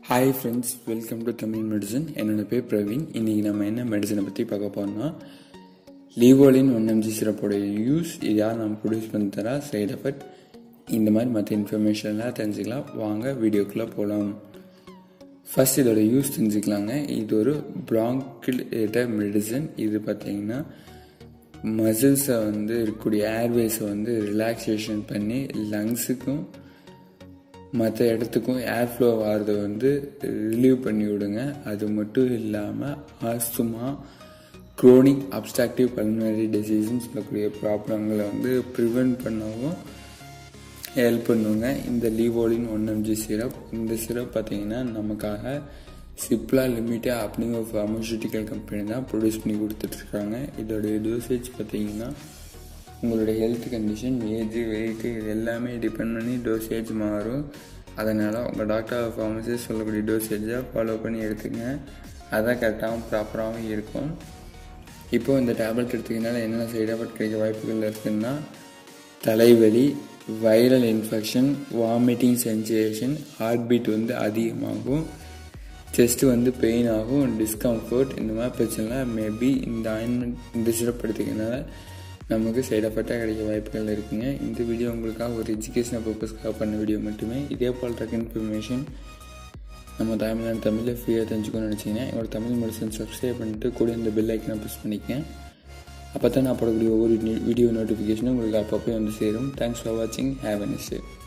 hi friends welcome to Tamil medicine என்னோட பேர் பிரவீன் இன்றைக்கி நம்ம என்ன மெடிசனை பற்றி பார்க்க போறோம்னா லீவோலின் ஒன் எம்ஜி சிறப்போட யூஸ் இது யார் நம்ம ப்ரொடியூஸ் பண்ணி தரா சைட் எஃபெக்ட் இந்த மாதிரி மற்ற இன்ஃபர்மேஷன்லாம் தெரிஞ்சுக்கலாம் வாங்க வீடியோக்குள்ளே போகலாம் ஃபர்ஸ்ட் இதோட யூஸ் தெரிஞ்சுக்கலாங்க இது ஒரு ப்ராங்கில் மெடிசன் இது பார்த்தீங்கன்னா மசில்ஸை வந்து இருக்கக்கூடிய ஏர்வேஸை வந்து ரிலாக்ஸேஷன் பண்ணி லங்ஸுக்கும் மற்ற இடத்துக்கும் ஏர் ஃப்ளோ ஆகிறத வந்து ரிலீவ் பண்ணி விடுங்க அது மட்டும் இல்லாமல் ஆஸ்துமா குரோனிக் அப்ஸ்ட்ராக்டிவ் பல்மனரி டிசீஸ்னு சொல்லக்கூடிய ப்ராப்ளங்களை வந்து ப்ரிவெண்ட் பண்ணவும் ஹெல்ப் பண்ணுங்க இந்த லீவோலின் ஒன் எம்ஜி சிரப் இந்த சிரப் பார்த்தீங்கன்னா நமக்காக சிப்லா லிமிட்டட் அப்படிங்கிற ஒரு ஃபார்மசூட்டிக்கல் கம்பெனி தான் ப்ரொடியூஸ் பண்ணி கொடுத்துட்ருக்காங்க இதோடைய டோசேஜ் பார்த்தீங்கன்னா உங்களுடைய ஹெல்த் கண்டிஷன் ஏஜ் வெயிட்டு இது எல்லாமே டிபெண்ட் பண்ணி டோசேஜ் மாறும் அதனால் உங்கள் டாக்டர் ஃபார்மசிஸ்ட் சொல்லக்கூடிய டோசேஜை ஃபாலோ பண்ணி எடுத்துங்க அதான் கரெக்டாகவும் ப்ராப்பராகவும் இருக்கும் இப்போது இந்த டேப்லெட் எடுத்துக்கிறதுனால என்னென்ன சைட் எஃபெக்ட் கிடைக்க வாய்ப்புகள் இருக்குன்னா தலைவலி viral infection vomiting sensation heart beat வந்து அதிகமாகும் செஸ்ட்டு வந்து பெயின் ஆகும் டிஸ்கம்ஃபர்ட் இந்த மாதிரி பிரச்சனைலாம் மேபி இந்த ஆயின்மெண்ட் இந்த சிறப்பு எடுத்துக்கிறதுனால நமக்கு சைட் எஃபெக்டாக கிடைக்க வாய்ப்புகள் இருக்குங்க இந்த வீடியோ உங்களுக்காக ஒரு எஜுகேஷனல் பர்பஸ்க்காக பண்ண வீடியோ மட்டுமே இதே போல் இருக்க இன்ஃபர்மேஷன் நம்ம தமிழ்நாடு தமிழில் ஃப்ரீயாக தெரிஞ்சுக்கணும்னு நினச்சிங்கன்னா என்னோட தமிழ் மெடிசன் சப்ஸ்கிரைப் பண்ணிட்டு கூட இந்த பெல் ஐக்கனை ப்ரெஸ் பண்ணிக்கங்க அப்போ தான் நான் போடக்கூடிய ஒவ்வொரு வீடியோ நோட்டிஃபிகேஷனும் உங்களுக்கு அப்பப்போ வந்து சேரும் தேங்க்ஸ் ஃபார் வாட்சிங் ஹேவ் அ நிஸ்